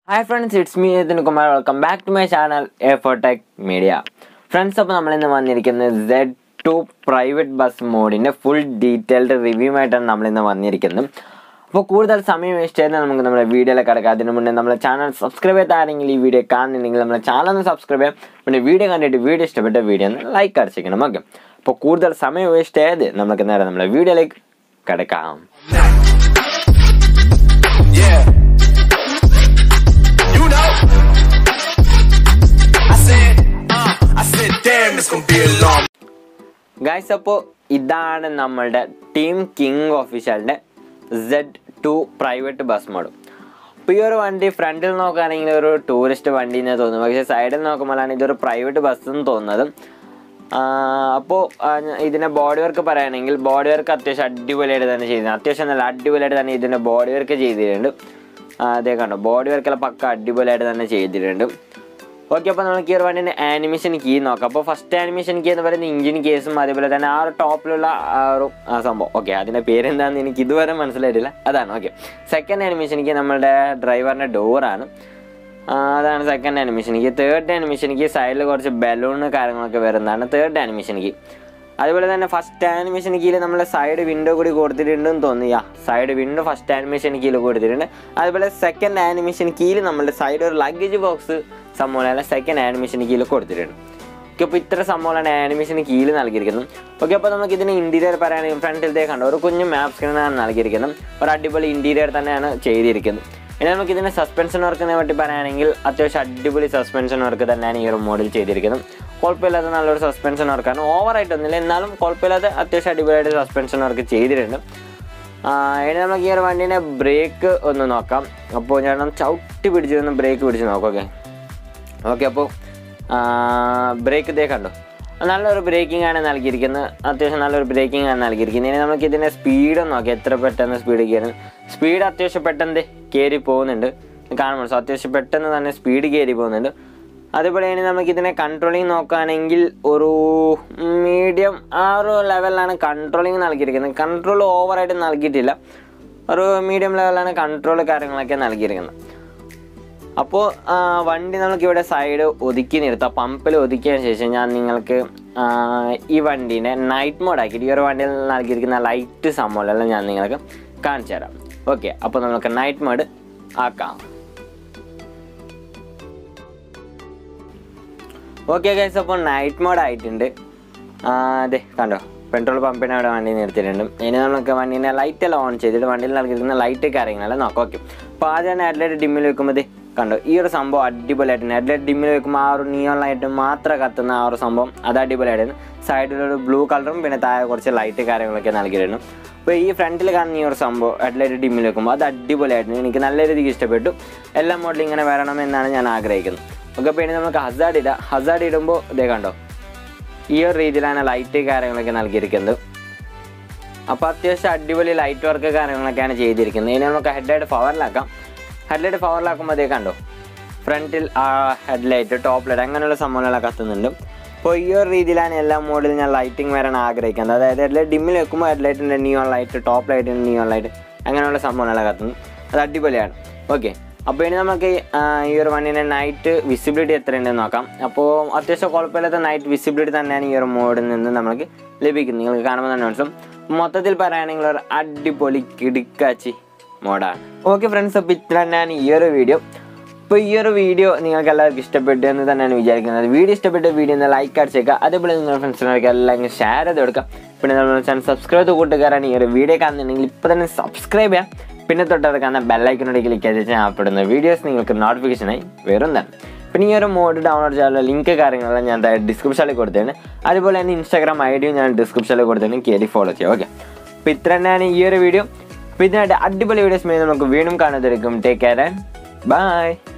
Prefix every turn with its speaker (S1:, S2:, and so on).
S1: Hi friends it's me Nithin Kumar welcome back to my channel A Photech media friends അപ്പോൾ നമ്മളിന്ന് വന്നിരിക്കുന്നത് Z two private bus മോഡിൻ്റെ full detailed review ആയിട്ടാണ് നമ്മളിന്ന് വന്നിരിക്കുന്നത് അപ്പോൾ കൂടുതൽ സമയം വേസ്റ്റ് ചെയ്താൽ നമുക്ക് നമ്മുടെ വീഡിയോയിലേക്ക് കിടക്കാം അതിന് മുന്നേ നമ്മുടെ ചാനൽ സബ്സ്ക്രൈബ് ചെയ്താരെങ്കിൽ ഈ വീഡിയോ കാണുന്നുണ്ടെങ്കിൽ നമ്മുടെ ചാനൽ ഒന്ന് സബ്സ്ക്രൈബ് ചെയ്യാം പിന്നെ വീഡിയോ കണ്ടിട്ട് വീഡിയോ ഇഷ്ടപ്പെട്ട വീഡിയോ ഒന്ന് ലൈക്ക് അടിച്ചിരിക്കണം ഓക്കെ അപ്പോൾ കൂടുതൽ സമയം വേസ്റ്റ് ചെയ്ത് നമുക്ക് നേരെ നമ്മുടെ വീഡിയോയിലേക്ക് കിടക്കാം
S2: Yeah. You know. I said, uh, I said, damn, it's gonna be a long.
S1: Guys അപ്പോൾ ഇതാണ് നമ്മളുടെ ടീം കിങ് ഒഫീഷ്യലിൻ്റെ Z two private bus mod അപ്പോൾ ഈ ഒരു വണ്ടി ഫ്രണ്ടിൽ നോക്കുകയാണെങ്കിൽ ഒരു ടൂറിസ്റ്റ് വണ്ടി എന്നേ തോന്നുന്നു പക്ഷേ സൈഡിൽ നോക്കുമ്പോഴാണ് ഇതൊരു പ്രൈവറ്റ് ബസ് എന്ന് തോന്നുന്നത് അപ്പോൾ ഇതിൻ്റെ ബോഡി വർക്ക് പറയുകയാണെങ്കിൽ ബോഡി വർക്ക് അത്യാവശ്യം അടിപൊളിയായിട്ട് തന്നെ ചെയ്തിട്ടുണ്ട് അത്യാവശ്യം നല്ല അടിപൊളിയായിട്ട് തന്നെ ഇതിൻ്റെ ബോഡി വർക്ക് ചെയ്തിട്ടുണ്ട് ആ, അതേ കണ്ടോ ബോഡി വർക്കെല്ലാം പക്ക അടിപൊളിയായിട്ട് തന്നെ ചെയ്തിട്ടുണ്ട് ഓക്കെ അപ്പോൾ നമുക്ക് ഈ ഒരു വണ്ടിൻ്റെ ആനിമേഷൻ കീ നോക്കാം അപ്പോൾ ഫസ്റ്റ് ആനിമേഷൻ കീ എന്ന് പറയുന്നത് ഇഞ്ചിൻ കേസും അതേപോലെ തന്നെ ആ ഒരു ടോപ്പിലുള്ള ആ ഒരു ആ സംഭവം ഓക്കെ അതിൻ്റെ പേരെന്താണെന്ന് എനിക്ക് ഇതുവരെ മനസ്സിലായിട്ടില്ല അതാണ് ഓക്കെ സെക്കൻഡ് ആനിമേഷൻ കീ നമ്മളുടെ ഡ്രൈവറിൻ്റെ ഡോറാണ് അതാണ് second animation key third animation key സൈഡിൽ കുറച്ച് ബലൂണ് കാര്യങ്ങളൊക്കെ വരുന്നതാണ് തേർഡ് ആനിമേഷൻ കീ അതുപോലെ തന്നെ ഫസ്റ്റ് ആനിമേഷൻ കീയിൽ നമ്മൾ സൈഡ് വിൻഡോ കൂടി കൊടുത്തിട്ടുണ്ടെന്ന് തോന്നിയ സൈഡ് വിൻഡോ ഫസ്റ്റ് ആനിമേഷൻ കീയിൽ കൊടുത്തിട്ടുണ്ട് അതുപോലെ സെക്കൻഡ് ആനിമേഷൻ കീയിൽ നമ്മളുടെ സൈഡ് ഒരു ലഗേജ് ബോക്സ് സംഭവമല്ല സെക്കൻഡ് ആനിമേഷൻ കീയിൽ കൊടുത്തിട്ടുണ്ട് ഓക്കെ അപ്പോൾ ഇത്ര സംഭവമാണ് ആനിമേഷൻ കീയിൽ നൽകിയിരിക്കുന്നത് ഓക്കെ അപ്പോൾ നമുക്ക് ഇതിന് ഇൻറ്റീരിയർ പറയുകയാണെങ്കിൽ ഫ്രണ്ടിലത്തെ കണ്ടോ ഒരു കുഞ്ഞു മാപ്പ് സ്ക്രീനാണ് നൽകിയിരിക്കുന്നത് ഒരു അടിപൊളി ഇൻറ്റീരിയർ തന്നെയാണ് ചെയ്തിരിക്കുന്നത് ഇനി നമുക്ക് ഇതിൻ്റെ സസ്പെൻഷൻ വർക്കിനെ പറ്റി പറയുകയാണെങ്കിൽ അത്യാവശ്യം അടിപൊളി സസ്പെൻഷൻ വർക്ക് തന്നെയാണ് ഈ ഒരു മോഡിൽ ചെയ്തിരിക്കുന്നത് കുഴപ്പമില്ലാത്ത നല്ലൊരു സസ്പെൻഷൻ വർക്കാണ് ഓവറായിട്ടൊന്നുമില്ല എന്നാലും കുഴപ്പമില്ലാത്ത അത്യാവശ്യം അടിപൊളിയായിട്ട് സസ്പെൻഷൻ വർക്ക് ചെയ്തിട്ടുണ്ട് ആ, ഇനി നമുക്ക് ഈ ഒരു വണ്ടീൻ്റെ ബ്രേക്ക് ഒന്ന് നോക്കാം അപ്പോൾ ഞാൻ ചവിട്ടി പിടിച്ച് ഒന്ന് ബ്രേക്ക് പിടിച്ച് നോക്കാം ഓക്കെ ഓക്കെ അപ്പോൾ ബ്രേക്ക് ഇതേ കണ്ടോ നല്ലൊരു ബ്രേക്കിംഗ് ആണ് നൽകിയിരിക്കുന്നത് അത്യാവശ്യം നല്ലൊരു ബ്രേക്കിംഗ് ആണ് നൽകിയിരിക്കുന്നത് ഇനി നമുക്ക് ഇതിൻ്റെ സ്പീഡ് നോക്കാം എത്ര പെട്ടെന്ന് സ്പീഡ് കയറുന്നത് സ്പീഡ് അത്യാവശ്യം പെട്ടെന്ന് കയറി പോകുന്നുണ്ട് കാണുമ്പോൾ സോ അത്യാവശ്യം പെട്ടെന്ന് തന്നെ സ്പീഡ് കയറി പോകുന്നുണ്ട് അതുപോലെ ഇനി നമുക്ക് ഇതിനെ കൺട്രോളിങ് നോക്കുകയാണെങ്കിൽ ഒരു മീഡിയം ആ ഒരു ലെവലിലാണ് കൺട്രോളിങ് നൽകിയിരിക്കുന്നത് കൺട്രോൾ ഓവറായിട്ട് നൽകിയിട്ടില്ല ഒരു മീഡിയം ലെവലിലാണ് കൺട്രോൾ കാര്യങ്ങളൊക്കെ നൽകിയിരിക്കുന്നത് അപ്പോൾ വണ്ടി നമുക്ക് ഇവിടെ സൈഡ് ഒതുക്കി നിർത്താം പമ്പിൽ ഒതുക്കിയതിന് ശേഷം ഞാൻ നിങ്ങൾക്ക് ആ, ഈ വണ്ടീനെ നൈറ്റ് മോഡ് ആക്കിയിട്ട് ഈ ഒരു വണ്ടിയിൽ നൽകിയിരിക്കുന്ന ലൈറ്റ് സംഭവമെല്ലാം ഞാൻ നിങ്ങൾക്ക് കാണിച്ചു തരാം ഓക്കെ അപ്പോൾ നമുക്ക് നൈറ്റ് മോഡ് ആക്കാം ഓക്കെ ഗൈസ് അപ്പോൾ നൈറ്റ് മോഡ് ആയിട്ടുണ്ട് ആ, അതെ കണ്ടോ പെട്രോൾ പമ്പിന് അവിടെ വണ്ടി നിർത്തിയിട്ടുണ്ട് ഇനി നമുക്ക് വണ്ടീനെ ലൈറ്റ് എല്ലാം ഓൺ ചെയ്തിട്ട് വണ്ടിയിൽ നൽകിയിരിക്കുന്ന ലൈറ്റ് കാര്യങ്ങളെല്ലാം നോക്കാം ഓക്കെ അപ്പോൾ ആദ്യം ഹെഡ്ലൈറ്റ് ഡിമ്മിൽ വെക്കുമ്പോൾ ദേ കണ്ടോ ഈ ഒരു സംഭവം അടിപൊളിയായിട്ടുണ്ട് ഹെഡ്ലൈറ്റ് ഡിമ്മിൽ വെക്കുമ്പോൾ ആ ഒരു നിയോൺ ലൈറ്റ് മാത്രം കത്തുന്ന ആ ഒരു സംഭവം അത് അടിപൊളിയായിട്ടുണ്ട് സൈഡിലൊരു ബ്ലൂ കളറും പിന്നെ താഴെ കുറച്ച് ലൈറ്റ് കാര്യങ്ങളൊക്കെ നൽകിയിട്ടുണ്ട് അപ്പോൾ ഈ ഫ്രണ്ടിൽ കാണുന്ന ഈ ഒരു സംഭവം ഹെഡ്ലൈറ്റ് ഡിമ്മിൽ വെക്കുമ്പോൾ അത് അടിപൊളിയായിട്ടുണ്ട് എനിക്ക് നല്ല രീതിക്ക് ഇഷ്ടപ്പെട്ടു എല്ലാ മോഡലും ഇങ്ങനെ വരണമെന്നാണ് ഞാൻ ആഗ്രഹിക്കുന്നത് ഓക്കെ അപ്പോൾ ഇനി നമുക്ക് ഹസാഡ് ഇടാം ഹസാഡ് ഇടുമ്പോൾ ഇതേ കണ്ടോ ഈ ഒരു രീതിയിലാണ് ലൈറ്റ് കാര്യങ്ങളൊക്കെ നൽകിയിരിക്കുന്നത് അപ്പോൾ അത്യാവശ്യം അടിപൊളി ലൈറ്റ് വർക്ക് കാര്യങ്ങളൊക്കെയാണ് ചെയ്തിരിക്കുന്നത് ഇനി നമുക്ക് ഹെഡ്ലൈറ്റ് പവറിലാക്കാം ഹെഡ്ലൈറ്റ് പവറിലാക്കുമ്പോൾ അതേ കണ്ടോ ഫ്രണ്ടിൽ ആ ഹെഡ്ലൈറ്റ് ടോപ്പ് ലൈറ്റ് അങ്ങനെയുള്ള സംഭവങ്ങളൊക്കെ കത്തുന്നുണ്ട് അപ്പോൾ ഈ ഒരു രീതിയിലാണ് എല്ലാ മോഡിലും ഞാൻ ലൈറ്റിംഗ് വരാൻ ആഗ്രഹിക്കുന്നത് അതായത് ഹെഡ്ലൈറ്റ് ഡിമ്മിൽ വെക്കുമ്പോൾ ഹെഡ്ലൈറ്റിൻ്റെ നിയോൺ ലൈറ്റ് ടോപ്പ് ലൈറ്റിൻ്റെ നിയോൺ ലൈറ്റ് അങ്ങനെയുള്ള സംഭവങ്ങളൊക്കെ കത്തുന്നു അത് അടിപൊളിയാണ് ഓക്കെ അപ്പോൾ ഇനി നമുക്ക് ഈ, ആ, ഈ ഒരു വണ്ടിൻ്റെ നൈറ്റ് വിസിബിലിറ്റി എത്രയുണ്ടെന്ന് നോക്കാം അപ്പോൾ അത്യാവശ്യം കുഴപ്പമില്ലാത്ത നൈറ്റ് വിസിബിലിറ്റി തന്നെയാണ് ഈ ഒരു മോഡിൽ നിന്ന് നമുക്ക് ലഭിക്കുന്നത് നിങ്ങൾക്ക് കാണുമ്പോൾ തന്നെ മനസ്സിലും മൊത്തത്തിൽ പറയുകയാണെങ്കിൽ ഒരു അടിപൊളി കിടുക്കാച്ചി മോഡാണ് ഓക്കെ ഫ്രണ്ട്സ് അപ്പോൾ ഇത്ര തന്നെയാണ് ഈ ഒരു വീഡിയോ അപ്പോൾ ഈ ഒരു വീഡിയോ നിങ്ങൾക്ക് എല്ലാവർക്കും ഇഷ്ടപ്പെട്ടു എന്ന് തന്നെയാണ് വിചാരിക്കുന്നത് വീഡിയോ ഇഷ്ടപ്പെട്ട വീഡിയോ ഒന്ന് ലൈക്ക് അടിച്ചേക്കുക അതേപോലെ നിങ്ങളുടെ ഫ്രണ്ട്സിനൊക്കെ എല്ലാം ഷെയർ ചെയ്ത് കൊടുക്കുക പിന്നെ നമ്മുടെ ചാനൽ സബ്സ്ക്രൈബ് ചെയ്ത് കൂട്ടുകാരാണ് ഈ ഒരു വീഡിയോ കാണുന്നുണ്ടെങ്കിൽ ഇപ്പോൾ തന്നെ സബ്സ്ക്രൈബ് ചെയ്യാം പിന്നെ തൊട്ടത് കാണുന്ന ബെല്ലൈക്കനോട് ക്ലിക്ക് ചെയ്ത് ഞാൻ അപ്പെടുന്ന വീഡിയോസ് നിങ്ങൾക്ക് നോട്ടിഫിക്കേഷനായി വരുന്നതാണ് പിന്നെ ഈ ഒരു മോഡ് ഡൗൺലോഡ് ചെയ്യാനുള്ള ലിങ്ക് കാര്യങ്ങളെല്ലാം ഞാൻ ഡിസ്ക്രിപ്ഷനിൽ കൊടുത്തതാണ് അതുപോലെ തന്നെ ഇൻസ്റ്റാഗ്രാം ഐ ഡിയും ഞാൻ ഡിസ്ക്രിപ്ഷനിൽ കൊടുത്തതാണ് കയറി ഫോളോ ചെയ്യുക ഓക്കെ അപ്പോൾ ഇത്ര തന്നെയാണ് ഈ ഒരു വീഡിയോ അപ്പോൾ ഇതിനായിട്ട് അടിപൊളി വീഡിയോസ് നമുക്ക് വീണ്ടും കാണുന്നതായിരിക്കും ടേക്ക് കെയർ ആൻഡ് ബൈ